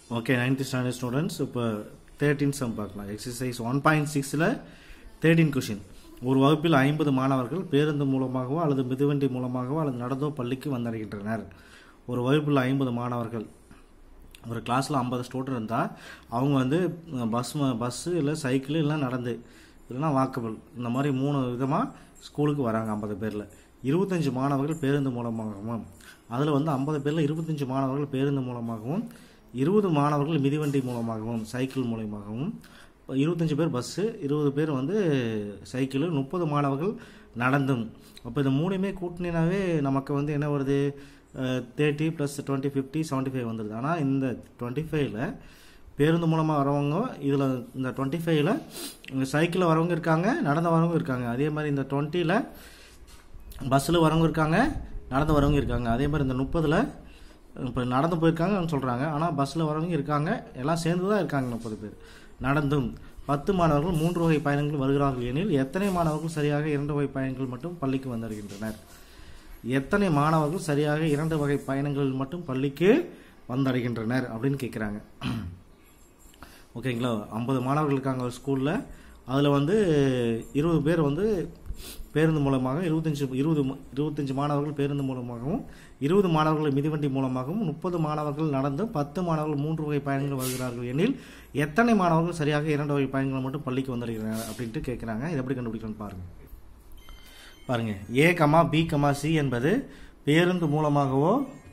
okay ninth standard students இப்போ thirteen sum பார்க்கலாம் exercise one point சிக்ஸில் தேர்ட்டின் கொஷின் ஒரு வகுப்பில் ஐம்பது மாணவர்கள் பேருந்து மூலமாகவோ அல்லது மிதிவண்டி மூலமாகவோ அல்லது நடந்தோ பள்ளிக்கு வந்தடைகின்றனர் ஒரு வகுப்பில் ஐம்பது மாணவர்கள் ஒரு கிளாஸில் ஐம்பது ஸ்டூடெண்ட் இருந்தால் அவங்க வந்து பஸ் பஸ்ஸு இல்லை சைக்கிள் இல்லை நடந்து இல்லைன்னா வாக்கபிள் இந்த மாதிரி மூணு விதமாக ஸ்கூலுக்கு வராங்க ஐம்பது பேரில் இருபத்தஞ்சி மாணவர்கள் பேருந்து மூலமாகவும் அதில் வந்து ஐம்பது பேரில் இருபத்தஞ்சி மாணவர்கள் பேருந்து மூலமாகவும் இருபது மாணவர்கள் மிதிவண்டி மூலமாகவும் சைக்கிள் மூலமாகவும் இருபத்தஞ்சி பேர் பஸ்ஸு இருபது பேர் வந்து சைக்கிள் முப்பது மாணவர்கள் நடந்தும் அப்போ இந்த மூணுமே கூட்டினாவே நமக்கு வந்து என்ன வருது thirty plus twenty fifty seventy five வந்துடுது ஆனால் இந்த டுவெண்ட்டி ஃபைவ்ல பேருந்து மூலமாக வரவங்க இதில் இந்த டுவெண்ட்டி ஃபைவ்ல சைக்கிளில் வரவங்க இருக்காங்க நடந்து வரவங்க இருக்காங்க அதே மாதிரி இந்த டுவெண்ட்டியில் பஸ்ஸில் வரவங்க இருக்காங்க நடந்து வரவங்க இருக்காங்க அதே மாதிரி இந்த முப்பதில் இப்போ நடந்து போயிருக்காங்கன்னு சொல்கிறாங்க ஆனால் பஸ்ஸில் வரவங்க இருக்காங்க எல்லாம் சேர்ந்து தான் இருக்காங்க முப்பது பேர் நடந்தும் பத்து மாணவர்கள் மூன்று வகை பயணங்கள் வருகிறார்கள் எனில் எத்தனை மாணவர்கள் சரியாக இரண்டு வகை பயணங்கள் மட்டும் பள்ளிக்கு வந்தடைகின்றனர் எத்தனை மாணவர்கள் சரியாக இரண்டு வகை பயணங்களில் மட்டும் பள்ளிக்கு வந்தடைகின்றனர் அப்படின்னு கேட்குறாங்க ஓகேங்களா ஐம்பது மாணவர்கள் இருக்காங்க ஒரு ஸ்கூலில் அதில் வந்து இருபது பேர் வந்து பேருந்து மூலமாக இருபத்தஞ்சி இருபது இருபத்தஞ்சி மாணவர்கள் பேருந்து மூலமாகவும் இருபது மாணவர்கள் மிதிவண்டி மூலமாகவும் முப்பது மாணவர்கள் நடந்து பத்து மாணவர்கள் மூன்று வகை பயணங்கள் வருகிறார்கள் எனில் எத்தனை மாணவர்கள் சரியாக இரண்டு வகை பயணங்கள் மட்டும் பள்ளிக்கு வந்துடுகிறாங்க அப்படின்ட்டு கேட்குறாங்க இது எப்படி கண்டுபிடிக்கணும்னு பாருங்கள் பாருங்க A comma B comma C என்பது பேருந்து மூலமாகவோ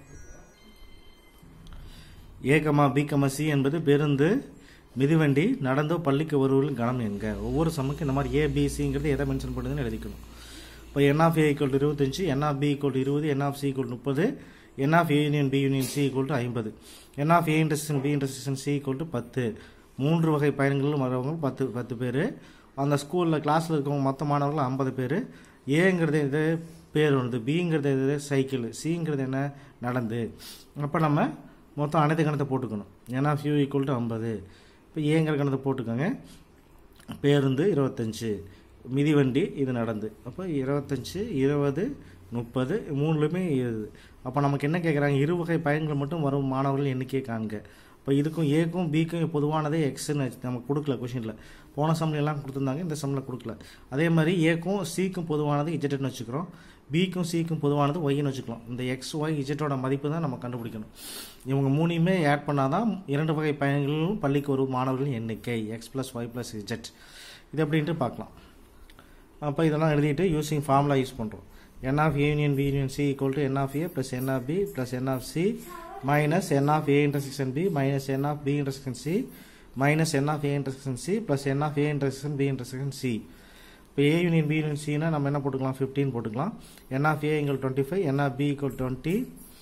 A comma B comma C என்பது பேருந்து மிதிவண்டி நடந்தோ பள்ளிக்கு வருவர்கள் கணம் எங்க ஒவ்வொரு சமக்கு இந்த மாதிரி ஏபிசிங்கிறது எதை மென்ஷன் பண்ணுதுன்னு எழுதிக்கணும் இப்போ n of A equal to இருபத்தஞ்சு n of B equal to இருபது என் ஆஃப் சி ஈக்குவல் முப்பது n of A union B union C equal to ஐம்பது n of A intersection B intersection C equal to பத்து மூன்று வகை பயணங்களும் வரவங்க பத்து பத்து பேர் அந்த ஸ்கூலில் கிளாஸில் இருக்கவங்க மொத்த மாணவர்கள் ஐம்பது பேர் ஏங்கிறது இது பேர் வருது பிங்கிறது இது சைக்கிள் சிங்கிறது என்ன நடந்து அப்போ நம்ம மொத்தம் அனைத்து கணத்தை போட்டுக்கணும் ஏன்னா ஃபியூ ஈக்குவல் டு ஐம்பது இப்போ ஏங்கிற கணத்தை போட்டுக்கோங்க பேருந்து இருபத்தஞ்சு மிதிவண்டி இது நடந்து அப்போ இருபத்தஞ்சி இருபது முப்பது மூணுலையுமே இருது அப்போ நமக்கு என்ன கேட்குறாங்க இரு வகை பயன்கள் மட்டும் வரும் மாணவர்கள் எண்ணிக்கை காண்க இப்போ இதுக்கும் ஏக்கும் பிக்கும் பொதுவானதே எக்ஸ்ன்னு நமக்கு கொடுக்கல கொஷினில் போன சம்மில் எல்லாம் கொடுத்துருந்தாங்க இந்த சம்மில் கொடுக்கல அதே மாதிரி ஏக்கும் சிக்கும் பொதுவானது இஜெட்னு வச்சுக்கிறோம் பிக்கும் சிக்கும் பொதுவானது ஒய்ன்னு வச்சுக்கலாம் இந்த எக்ஸ் ஒய் இஜெட்டோட மதிப்பு தான் நம்ம கண்டுபிடிக்கணும் இவங்க மூணையுமே ஆட் பண்ணால் தான் இரண்டு வகை பயன்களும் பள்ளிக்கு வரும் மாணவர்களின் எண்ணிக்கை x plus y plus z இது அப்படின்ட்டு பார்க்கலாம் அப்போ இதெல்லாம் எழுதிட்டு யூஸிங் ஃபார்முலா யூஸ் பண்ணுறோம் n of A union B union C equal to n of A plus n of B plus n of C minus n of A intersection B minus n of B intersection C minus n of A intersection C plus n of A intersection B intersection C இப்போ A union B union சினா நம்ம என்ன போட்டுக்கலாம் fifteen போட்டுக்கலாம் n of A equal twenty five n of B equal twenty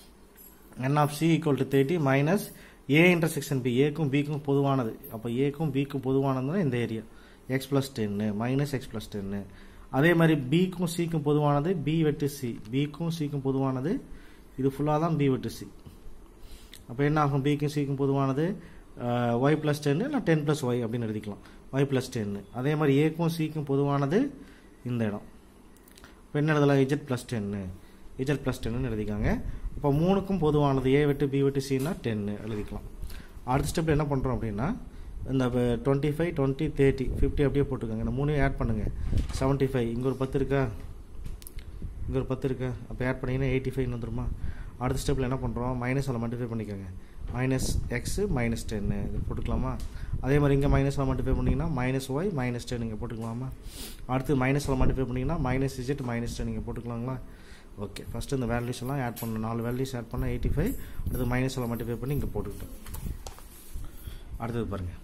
n of C equal to thirty minus A intersection B ஏக்கும் பிக்கும் பொதுவானது அப்போ ஏக்கும் பிக்கும் பொதுவானதுன்னா இந்த ஏரியா எக்ஸ் ப்ளஸ் டென்னு மைனஸ் எக்ஸ் ப்ளஸ் டென்னு அதே மாதிரி பிக்கும் சிக்கும் பொதுவானது பி வெட்டு சி பிக்கும் சிக்கும் பொதுவானது இது ஃபுல்லாக தான் பி வெட்டு சி அப்போ என்ன ஆகும் பிக்கும் சிக்கும் பொதுவானது ஒய் ப்ளஸ் டென்னு இல்லை டென் ப்ளஸ் ஒய் அப்படின்னு எழுதிக்கலாம் ஒய் ப்ளஸ் டென்னு அதே மாதிரி ஏக்கும் சிக்கும் பொதுவானது இந்த இடம் இப்போ என்ன எழுதலாம் இஜெட் ப்ளஸ் டென்னு இஜெட் ப்ளஸ் டென்னு எழுதிக்காங்க இப்போ மூணுக்கும் பொதுவானது ஏ வெட்டு பி வெட்டு சின்னா டென்னு எழுதிக்கலாம் அடுத்த ஸ்டெப்பில் என்ன பண்ணுறோம் அப்படின்னா இந்த twenty five twenty thirty fifty அப்படியே போட்டுக்கோங்க இந்த மூணையும் ஆட் பண்ணுங்கள் செவன்ட்டி ஃபைவ் இங்கே ஒரு பத்து இருக்கா இங்கே ஒரு பத்து இருக்கா அப்போ ஆட் பண்ணிங்கன்னா எயிட்டி ஃபைவ் வந்துருமா அடுத்த ஸ்டெப்பில் என்ன பண்ணுறோம் மைனஸ் அதில் மல்டிஃபை பண்ணிக்கோங்க மைனஸ் எக்ஸு மைனஸ் டென்னு இது போட்டுக்கலாமா அதே மாதிரி இங்கே மைனஸில் மல்டிஃபை பண்ணிங்கன்னா மைனஸ் ஒய் மைனஸ் டென் இங்கே போட்டுக்கலாமா அடுத்து மைனஸில் மல்டிஃபை பண்ணிங்கன்னா மைனஸ் இஜெட் மைனஸ் டென் இங்கே போட்டுக்கலாங்களா ஓகே ஃபஸ்ட்டு இந்த வேல்யூஸ் எல்லாம் ஆட் பண்ணணும் நாலு வேல்யூஸ் ஆட் பண்ணால் எயிட்டி ஃபைவ் அடுத்து மைனஸில் மல்டிஃபை பண்ணி இங்கே போட்டுக்கிட்டோம் அடுத்தது பாருங்கள்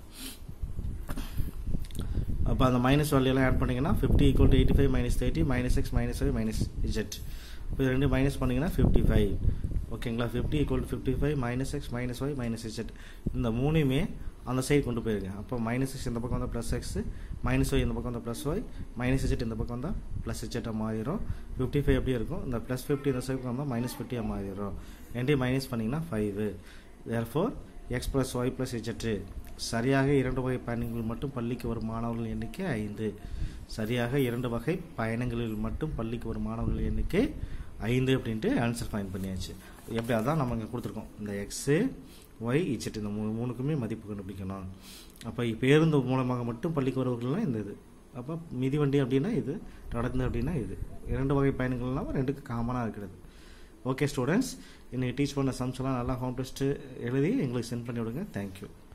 அப்போ அந்த மைனஸ் வேல்யூலாம் ஆட் பண்ணிங்கன்னா fifty equal to eighty five minus thirty minus x minus five minus z இப்போ இது ரெண்டு மைனஸ் பண்ணிங்கன்னா ஃபிஃப்டி ஃபைவ் ஓகேங்களா fifty equal to fifty five minus x minus y minus z இந்த மூணுமே அந்த சைடு கொண்டு போயிருங்க அப்போ மைனஸ் எக்ஸ் இந்த பக்கம் வந்தால் ப்ளஸ் எக்ஸ் மைனஸ் ஒய் இந்த பக்கம் வந்தால் ப்ளஸ் ஒய் மைனஸ் இஜெட் இந்த பக்கம் வந்தால் ப்ளஸ் இஜெட்டாக மாறிடும் ஃபிஃப்டி ஃபைவ் அப்படியே இருக்கும் இந்த ப்ளஸ் ஃபிஃப்டி இந்த சைடு வந்தால் மைனஸ் ஃபிஃப்டியாக மாறிடும் ரெண்டையும் மைனஸ் பண்ணிங்கன்னா five therefore x plus y plus z சரியாக இரண்டு வகை பயணங்கள் மட்டும் பள்ளிக்கு வரும் மாணவர்கள் எண்ணிக்கை ஐந்து சரியாக இரண்டு வகை பயணங்களில் மட்டும் பள்ளிக்கு வரும் மாணவர்கள் எண்ணிக்கை ஐந்து அப்படின்ட்டு ஆன்சர் ஃபைன் பண்ணியாச்சு எப்படி அதான் நம்ம இங்கே கொடுத்துருக்கோம் இந்த எக்ஸு ஒய் இச்சட் இந்த மூணு மூணுக்குமே மதிப்பு கண்டுபிடிக்கணும் அப்போ பேருந்து மூலமாக மட்டும் பள்ளிக்கு வருவர்கள்லாம் இந்த இது அப்போ மிதிவண்டி அப்படின்னா இது நடந்து அப்படின்னா இது இரண்டு வகை பயணங்கள்லாம் ரெண்டுக்கு காமனாக இருக்கிறது ஓகே ஸ்டூடெண்ட்ஸ் இன்னைக்கு டீச் பண்ண சம்ஸ் எல்லாம் நல்லா ஹோம் டெஸ்ட்டு எழுதி எங்களுக்கு சென்ட் பண்ணி விடுங்க தேங்க்யூ